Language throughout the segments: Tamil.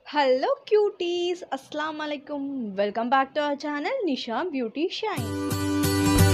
Hello cuties, Assalamu alaikum. Welcome back to our channel Nisha Beauty Shine.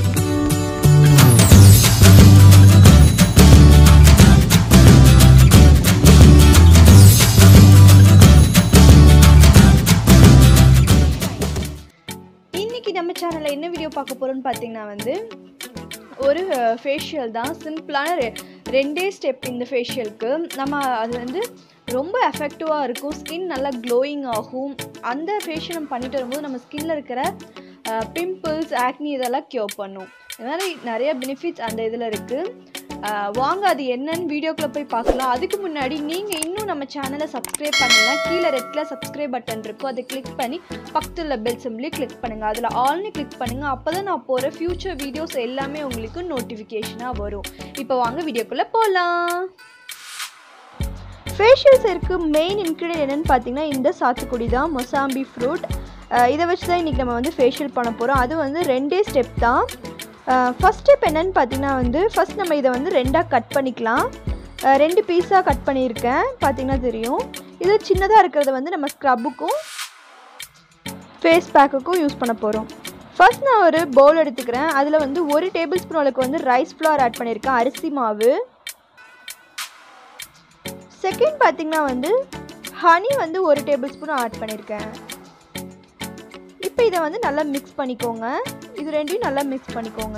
இன்னைக்கு நம்ம சேனலில் என்ன வீடியோ பார்க்க போகிறோம்னு பார்த்தீங்கன்னா வந்து ஒரு ஃபேஷியல் தான் சிம்பிளான ரெ ரெண்டே ஸ்டெப் இந்த ஃபேஷியலுக்கு நம்ம அது வந்து ரொம்ப எஃபெக்டிவாக இருக்கும் ஸ்கின் நல்லா க்ளோயிங் ஆகும் அந்த ஃபேஷியல் நம்ம பண்ணிட்டு வரும்போது நம்ம ஸ்கின்ல இருக்கிற பிம்பிள்ஸ் ஆக்னி இதெல்லாம் க்யூர் பண்ணும் இந்த மாதிரி நிறைய பெனிஃபிட்ஸ் அந்த இதில் இருக்குது வாங்க அது என்னன்னு வீடியோக்குள்ளே போய் பார்க்கலாம் அதுக்கு முன்னாடி நீங்கள் இன்னும் நம்ம சேனலை சப்ஸ்கிரைப் பண்ணலாம் கீழே ரெட்டில் சப்ஸ்கிரைப் பட்டன் இருக்கும் அதை கிளிக் பண்ணி பக்கத்தில் பெல் சிம்லி கிளிக் பண்ணுங்கள் அதில் ஆல்னு கிளிக் பண்ணுங்கள் அப்போ தான் நான் போகிற ஃப்யூச்சர் வீடியோஸ் எல்லாமே உங்களுக்கு நோட்டிஃபிகேஷனாக வரும் இப்போ வாங்க வீடியோக்குள்ளே போகலாம் ஃபேஷியல்ஸ் இருக்கு மெயின் இன்க்ரீடியன்ட் என்னென்னு பார்த்தீங்கன்னா இந்த சாத்துக்குடி தான் மொசாம்பி ஃப்ரூட் இதை வச்சு தான் இன்றைக்கி நம்ம வந்து ஃபேஷியல் பண்ண போகிறோம் அது வந்து ரெண்டே ஸ்டெப் தான் ஃபஸ்ட் ஸ்டெப் என்னன்னு பார்த்தீங்கன்னா வந்து ஃபஸ்ட் நம்ம இதை வந்து ரெண்டாக கட் பண்ணிக்கலாம் அஹ் ரெண்டு பீஸாக கட் பண்ணியிருக்கேன் பார்த்தீங்கன்னா தெரியும் இது சின்னதாக இருக்கிறத வந்து நம்ம ஸ்க்ரப்புக்கும் ஃபேஸ் பேக்குக்கும் யூஸ் பண்ண போகிறோம் ஃபர்ஸ்ட் நான் ஒரு பவுல் எடுத்துக்கிறேன் அதில் வந்து ஒரு டேபிள் ஸ்பூன் அளவுக்கு வந்து ரைஸ் ஃப்ளவர் ஆட் பண்ணியிருக்கேன் அரிசி மாவு செகண்ட் பார்த்தீங்கன்னா வந்து ஹனி வந்து ஒரு டேபிள் ஸ்பூன் ஆட் பண்ணியிருக்கேன் இப்போ இதை வந்து நல்லா மிக்ஸ் பண்ணிக்கோங்க இது ரெண்டையும் நல்லா மிக்ஸ் பண்ணிக்கோங்க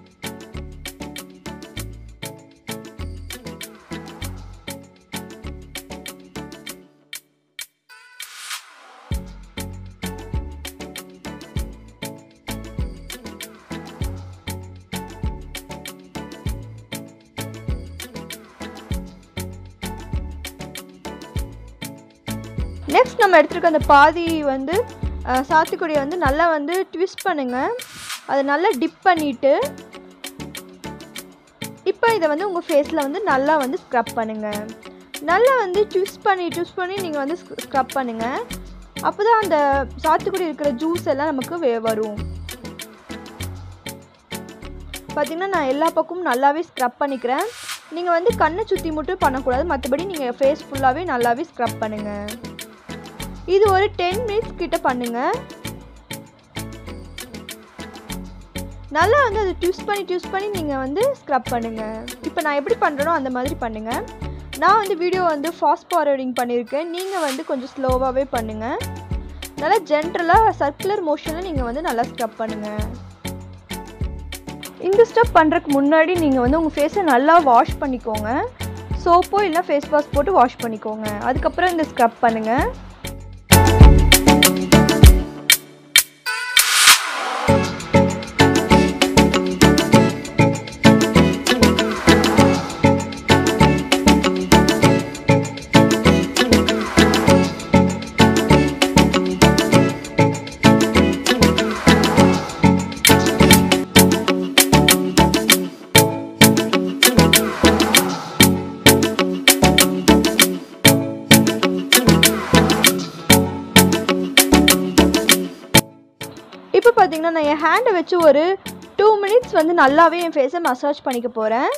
நெக்ஸ்ட் நம்ம எடுத்துருக்க அந்த பாதி வந்து அஹ், சாத்துக்குடியை வந்து நல்லா வந்து ட்விஸ்ட் பண்ணுங்கள் அதை நல்லா டிப் பண்ணிவிட்டு இப்போ இதை வந்து உங்கள் ஃபேஸில் வந்து நல்லா வந்து ஸ்க்ரப் பண்ணுங்கள் நல்லா வந்து ட்விஸ்ட் பண்ணி ட்விஸ்ட் பண்ணி நீங்கள் வந்து ஸ்க்ரப் பண்ணுங்கள் அப்போ தான் அந்த சாத்துக்குடி இருக்கிற ஜூஸ் எல்லாம் நமக்கு வே- வரும் பார்த்தீங்கன்னா நான் எல்லா பக்கமும் நல்லாவே ஸ்க்ரப் பண்ணிக்கிறேன் நீங்கள் வந்து கண்ணை சுற்றி மட்டும் பண்ணக்கூடாது மற்றபடி நீங்கள் ஃபேஸ் ஃபுல்லாகவே நல்லாவே ஸ்க்ரப் பண்ணுங்கள் இது ஒரு டென் மினிட்ஸ் கிட்ட பண்ணுங்க நல்லா வந்து அதை ட்யூஸ் பண்ணி ட்யூஸ் பண்ணி நீங்கள் வந்து ஸ்க்ரப் பண்ணுங்க இப்போ நான் எப்படி பண்ணுறேனோ அந்த மாதிரி பண்ணுங்க நான் வந்து வீடியோ வந்து ஃபாஸ்ட் ஃபார்வர்டிங் பண்ணியிருக்கேன் நீங்கள் வந்து கொஞ்சம் ஸ்லோவாகவே பண்ணுங்கள் நல்லா ஜென்ரலாக சர்க்குலர் மோஷனில் நீங்கள் வந்து நல்லா ஸ்க்ரப் பண்ணுங்கள் இந்த ஸ்டெப் பண்ணுறதுக்கு முன்னாடி நீங்கள் வந்து உங்கள் ஃபேஸை நல்லா வாஷ் பண்ணிக்கோங்க சோப்போ இல்லை ஃபேஸ் வாஷ் போட்டு வாஷ் பண்ணிக்கோங்க அதுக்கப்புறம் இந்த ஸ்க்ரப் பண்ணுங்கள் இப்போ பார்த்தீங்கன்னா நான் என் ஹேண்டை வச்சு ஒரு டூ மினிட்ஸ் வந்து நல்லாவே என் ஃபேஸை மசாஜ் பண்ணிக்க போகிறேன்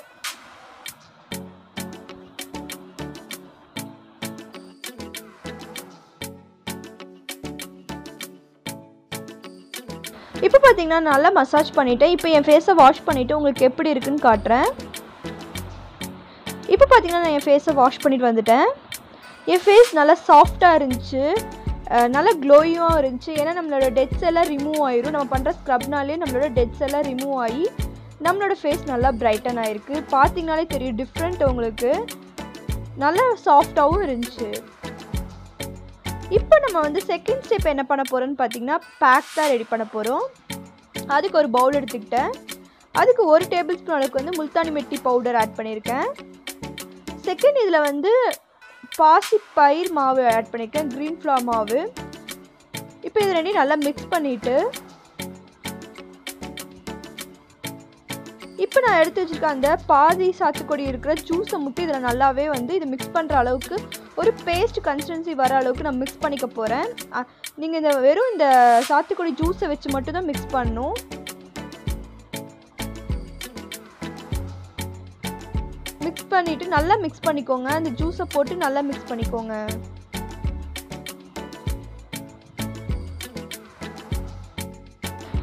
இப்போ பார்த்தீங்கன்னா நல்லா மசாஜ் பண்ணிட்டேன் இப்போ என் ஃபேஸை வாஷ் பண்ணிவிட்டு உங்களுக்கு எப்படி இருக்குன்னு காட்டுறேன் இப்போ பார்த்தீங்கன்னா நான் என் ஃபேஸை வாஷ் பண்ணிட்டு வந்துட்டேன் என் ஃபேஸ் நல்லா சாஃப்டாக இருந்துச்சு அஹ் நல்லா க்ளோயிங்காக இருந்துச்சு ஏன்னா நம்மளோட டெட்ஸ் எல்லாம் ரிமூவ் ஆயிரும் நம்ம பண்ணுற ஸ்க்ரப்னாலே நம்மளோட டெட்ஸ் எல்லாம் ரிமூவ் ஆகி நம்மளோட ஃபேஸ் நல்லா பிரைட்டன் ஆயிருக்கு பார்த்தீங்கனாலே தெரியும் டிஃப்ரெண்ட் உங்களுக்கு நல்லா சாஃப்டாகவும் இருந்துச்சு இப்போ நம்ம வந்து செகண்ட் ஸ்டெப் என்ன பண்ண போகிறோம்னு பார்த்தீங்கன்னா பேக் தான் ரெடி பண்ண போகிறோம் அதுக்கு ஒரு பவுல் எடுத்துக்கிட்டேன் அதுக்கு ஒரு டேபிள் ஸ்பூன் அளவுக்கு வந்து முல்தானி மெட்டி பவுடர் ஆட் பண்ணியிருக்கேன் செகண்ட் இதில் வந்து பாசி பயிர் மாவு ஆட் பண்ணியிருக்கேன் க்ரீன் ஃப்ளவர் மாவு இப்போ இது ரெண்டையும் நல்லா மிக்ஸ் பண்ணிவிட்டு இப்போ நான் எடுத்து வச்சிருக்க அந்த பாதி சாத்துக்குடி இருக்கிற ஜூஸை மட்டும் இதில் நல்லாவே வந்து இது மிக்ஸ் பண்ணுற அளவுக்கு ஒரு பேஸ்ட் கன்சிஸ்டன்சி வர அளவுக்கு நான் மிக்ஸ் பண்ணிக்க போகிறேன் நீங்கள் இந்த வெறும் இந்த சாத்துக்குடி ஜூஸை வச்சு மட்டும் தான் மிக்ஸ் பண்ணணும் மிக்ஸ் பண்ணிவிட்டு நல்லா மிக்ஸ் பண்ணிக்கோங்க அந்த ஜூஸை போட்டு நல்லா மிக்ஸ் பண்ணிக்கோங்க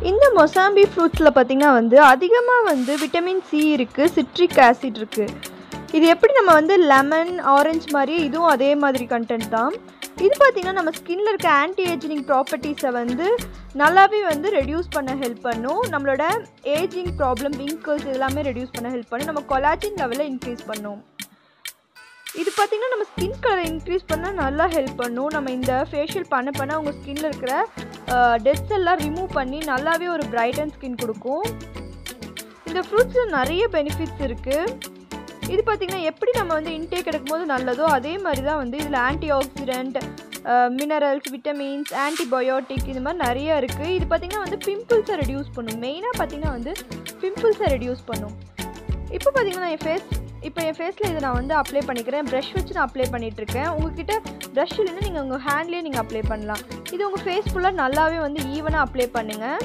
இந்த மொசாம்பி ஃப்ரூட்ஸில் பார்த்திங்கன்னா வந்து அதிகமாக வந்து விட்டமின் சி இருக்குது சிட்ரிக் ஆசிட் இருக்குது இது எப்படி நம்ம வந்து லெமன் ஆரஞ்சு மாதிரி இதுவும் அதே மாதிரி கண்டென்ட் தான் இது பார்த்திங்கன்னா நம்ம ஸ்கின்ல இருக்க ஆன்டி ஏஜிங் ப்ராப்பர்ட்டிஸை வந்து நல்லாவே வந்து ரெடியூஸ் பண்ண ஹெல்ப் பண்ணும் நம்மளோட ஏஜிங் ப்ராப்ளம் விங்கிள்ஸ் இதெல்லாமே ரெடியூஸ் பண்ண ஹெல்ப் பண்ணும் நம்ம கொலாஜின் லெவலை இன்க்ரீஸ் பண்ணும் இது பார்த்திங்கன்னா நம்ம ஸ்கின் கலரை இன்க்ரீஸ் பண்ண நல்லா ஹெல்ப் பண்ணும் நம்ம இந்த ஃபேஷியல் பண்ண பண்ண உங்கள் ஸ்கின்ல இருக்கிற டெஸ்ட் எல்லாம் ரிமூவ் பண்ணி நல்லாவே ஒரு பிரைட்டன் ஸ்கின் கொடுக்கும் இந்த ஃப்ரூட்ஸில் நிறைய பெனிஃபிட்ஸ் இருக்குது இது பார்த்திங்கன்னா எப்படி நம்ம வந்து இன்டேக் எடுக்கும்போது நல்லதோ அதே மாதிரி தான் வந்து இதில் antioxidant minerals vitamins antibiotic இது மாதிரி நிறைய இருக்குது இது பார்த்திங்கன்னா வந்து பிம்பிள்ஸை ரெடியூஸ் பண்ணும் மெயினாக பார்த்திங்கன்னா வந்து பிம்பிள்ஸை ரெடியூஸ் பண்ணும் இப்போ பார்த்திங்கன்னா என் ஃபேஸ் இப்போ என் ஃபேஸில் இதை நான் வந்து அப்ளை பண்ணிக்கிறேன் ப்ரஷ் வச்சு நான் அப்ளை பண்ணிகிட்ருக்கேன் உங்ககிட்ட ப்ரஷ் இல்லைன்னா நீங்கள் உங்கள் ஹேண்ட்லேயே நீங்கள் அப்ளை பண்ணலாம் இது உங்கள் ஃபேஸ் ஃபுல்லாக நல்லாவே வந்து ஈவனாக அப்ளை பண்ணுங்கள்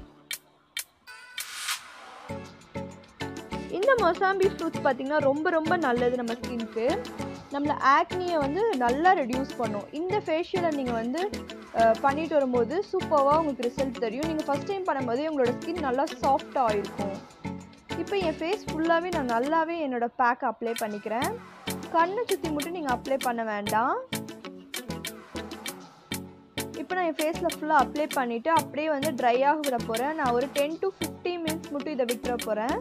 இந்த மொசாம்பி ஃப்ரூட்ஸ் பார்த்திங்கன்னா ரொம்ப ரொம்ப நல்லது நம்ம ஸ்கின்க்கு நம்மளை ஆக்னியை வந்து நல்லா ரெடியூஸ் பண்ணும் இந்த ஃபேஷியலை நீங்கள் வந்து பண்ணிட்டு வரும்போது சூப்பராக உங்களுக்கு ரிசல்ட் தெரியும் நீங்கள் ஃபஸ்ட் டைம் பண்ணும்போது உங்களோட ஸ்கின் நல்லா சாஃப்டாக இருக்கும் இப்போ என் ஃபேஸ் ஃபுல்லாகவே நான் நல்லாவே என்னோடய பேக் அப்ளை பண்ணிக்கிறேன் கண்ணை சுற்றி மட்டும் நீங்கள் அப்ளை பண்ண வேண்டாம் இப்போ நான் என் ஃபேஸில் ஃபுல்லாக அப்ளை பண்ணிவிட்டு அப்படியே வந்து ட்ரை ஆக விட போகிறேன் நான் ஒரு டென் டு ஃபிஃப்டி மினிட்ஸ் மட்டும் இதை விட்டுற போகிறேன்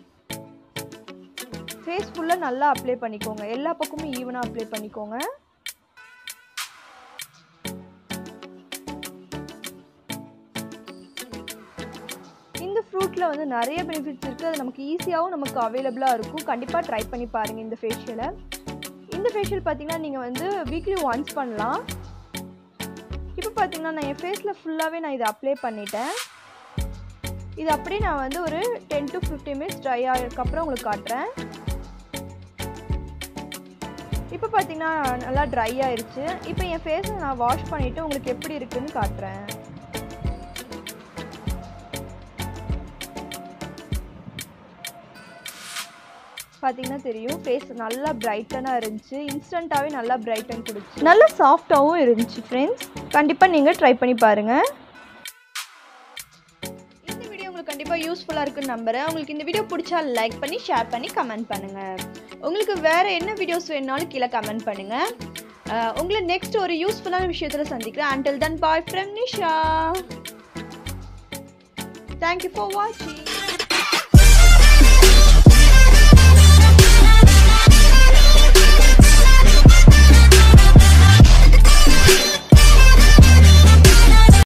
ஃபேஸ் ஃபுல்லாக நல்லா அப்ளை பண்ணிக்கோங்க எல்லா பக்கமும் ஈவனாக அப்ளை பண்ணிக்கோங்க இந்த ஃப்ரூட்டில் வந்து நிறைய பெனிஃபிட்ஸ் இருக்குது அது நமக்கு ஈஸியாகவும் நமக்கு அவைலபிளாக இருக்கும் கண்டிப்பாக ட்ரை பண்ணி பாருங்கள் இந்த ஃபேஷியலை இந்த ஃபேஷியல் பார்த்தீங்கன்னா நீங்கள் வந்து வீக்லி ஒன்ஸ் பண்ணலாம் இப்போ பார்த்தீங்கன்னா நான் என் ஃபேஸில் ஃபுல்லாகவே நான் இதை அப்ளை பண்ணிட்டேன் இது அப்படியே நான் வந்து ஒரு ten to fifty minutes dry ஆகிறதுக்கப்புறம் உங்களுக்கு காட்டுறேன் இப்போ பார்த்தீங்கன்னா நல்லா ட்ரை ஆயிடுச்சு இப்போ என் ஃபேஸை நான் வாஷ் பண்ணிவிட்டு உங்களுக்கு எப்படி இருக்குன்னு காட்டுறேன் பார்த்தீங்கன்னா தெரியும் ஃபேஸ் நல்லா பிரைட்டனாக இருந்துச்சு இன்ஸ்டண்ட்டாகவே நல்லா பிரைட்டன் கொடுச்சு நல்லா சாஃப்டாகவும் இருந்துச்சு ஃப்ரெண்ட்ஸ் கண்டிப்பாக நீங்கள் ட்ரை பண்ணி பாருங்கள் இந்த வீடியோ உங்களுக்கு கண்டிப்பாக யூஸ்ஃபுல்லாக இருக்குன்னு நம்புகிறேன் உங்களுக்கு இந்த வீடியோ பிடிச்சா லைக் பண்ணி ஷேர் பண்ணி கமெண்ட் பண்ணுங்கள் உங்களுக்கு வேறு என்ன வீடியோஸ் வேணுனாலும் கீழே கமெண்ட் பண்ணுங்கள் உங்களை நெக்ஸ்ட் ஒரு யூஸ்ஃபுல்லான விஷயத்தில் சந்திக்கிறேன் until then bye from Nisha thank you for வாட்சிங்